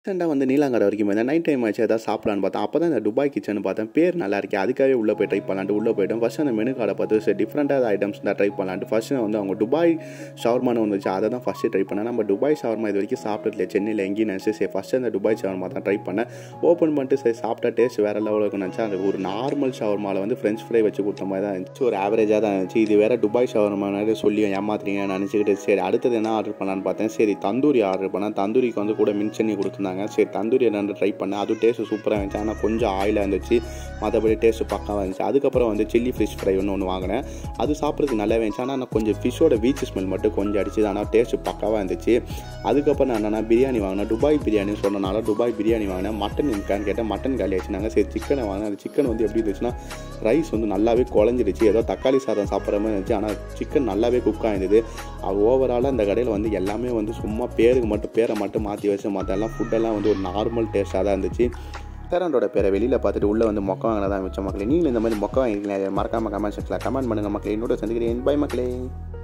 ரீசெண்டாக வந்து நீலாங்கரை வரைக்கும் வந்தேன் நைட் டைம் ஆச்சு ஏதாவது சாப்பிடலான்னு பார்த்தேன் அப்போ தான் இந்த துபாய் கிச்சன் பார்த்தேன் பேர் நல்லா இருக்கே அதுக்காகவே உள்ளே போய் ட்ரை பண்ணலான்ட்டு உள்ளே போய்ட்டோம் ஃபஸ்ட் அந்த மெனு கார்டை பார்த்து சரி டிஃப்ரெண்ட்டாக ஐட்டம்ஸ் தான் ட்ரை பண்ணலான்ட்டு ஃபஸ்ட்டு வந்து அவங்க துபாய் ஷவர்மானு வந்துச்சு அதை தான் ஃபஸ்ட்டு ட்ரை பண்ணேன் நம்ம துபாய் ஷவர்மா இது வரைக்கும் சாப்பிட்டதில்ல சென்னையில் எங்கேயும் நினச்சி சரி ஃபஸ்ட்டு அந்த துபாய் ஷவர்மா தான் ட்ரை பண்ணேன் ஓப்பன் பண்ணிட்டு சரி சாப்பிட்டா டேஸ்ட் வேறு லெவலில் இருக்கும்னு நினச்சா அந்த ஒரு நார்மல் ஷவர்மாவில் வந்து ஃப்ரெஞ்ச் ஃப்ரை வச்சு கொடுத்த மாதிரி தான் இருந்துச்சு ஒரு ஆவரேஜாக தான் இருந்துச்சு இது வேறு துபாய் ஷவர்மானு சொல்லி ஏமாத்துறீங்க நினச்சிக்கிட்டு சரி அடுத்தது என்ன ஆர்டர் பண்ணலான்னு பார்த்தேன் சரி தந்தூரி ஆர்டர் பண்ணேன் தந்தூரிக்கு வந்து கூட மின் சட்னி கொடுத்துருந்தாங்க சரி தந்தூரி என்னென்னு ட்ரை பண்ணேன் அதுவும் டேஸ்ட்டு சூப்பராக இருந்துச்சு ஆனால் கொஞ்சம் ஆயிலாக இருந்துச்சு மற்றபடி டேஸ்ட்டு பக்காவாக இருந்துச்சு அதுக்கப்புறம் வந்து சில்லி ஃபிஷ் ஃப்ரை ஒன்று ஒன்று வாங்கினேன் அது சாப்பிட்றதுக்கு நல்லாவே இருந்துச்சு ஆனால் நான் கொஞ்சம் ஃபிஷ்ஷோட பீச் ஸ்மெல் மட்டும் கொஞ்சம் அடிச்சுது ஆனால் டேஸ்ட்டு பக்காவாக இருந்துச்சு அதுக்கப்புறம் நான் என்னன்னா பிரியாணி வாங்கினேன் துபாய் பிரியாணின்னு சொன்னனால துபாய் பிரியாணி வாங்கினேன் மட்டன் இருக்கான்னு கேட்டேன் மட்டன் காலி ஆச்சுனாங்க சரி சிக்கனை வாங்கினேன் அந்த சிக்கன் வந்து எப்படி இருந்துச்சுன்னா ரைஸ் வந்து நல்லாவே குழஞ்சிடுச்சு ஏதோ தக்காளி சாதம் சாப்பிட்ற மாதிரி இருந்துச்சு ஆனால் சிக்கன் நல்லாவே குக் ஆயிருந்தது ஓவராலாக அந்த கடையில் வந்து எல்லாமே வந்து சும்மா பேருக்கு மட்டும் பேரை மட்டும் மாற்றி வச்சு மற்ற எல்லாம் ஃபுட்டெல்லாம் வந்து ஒரு நார்மல் டேஸ்ட்டாக தான் இருந்துச்சு ரெஸ்டாரண்டோட பேரை வெளியில் பார்த்துட்டு உள்ளே வந்து மொக்க வாங்கினதான் மிச்சம் மக்களே நீங்களும் இந்த மாதிரி மொக்க வாங்கிக்கலாம் மறக்காம கமெண்ட் செக்ஷனில் கமெண்ட் பண்ணுங்கள் மக்களே என்னோட சந்திக்கிறேன் பை மக்களே